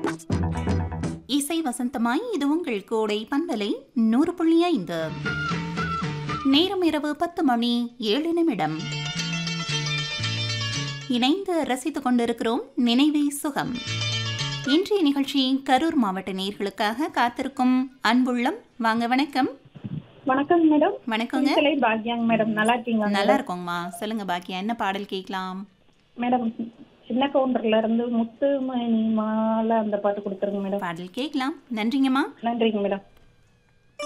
இசை வசந்தமாய் இது உங்கள் கோடை பண்பலை நூறு புள்ளி ஐந்து நேரம் இரவு பத்து மணி ஏழு நிமிடம் இணைந்து ரசித்துக் கொண்டிருக்கிறோம் நினைவே சுகம் இன்றைய நிகழ்ச்சி கரூர் மாவட்ட நேர்களுக்காக காத்திருக்கும் அன்புள்ளம் வாங்க வணக்கம் வணக்கம் மேடம் வணக்கங்க சிலை பாக்யாங் மேடம் நல்லா இருக்கீங்களா நல்லா இருக்கோங்கம்மா சொல்லுங்க பாக்கியா என்ன பாடல் கேட்கலாம் மேடம் சின்ன கவுண்டர்ல இருந்து முத்து மணி மாலை அந்த பாட்டு கொடுத்துருங்க மேடம் பாடல் கேட்கலாம் நன்றிங்கம்மா நன்றிங்க மேடம்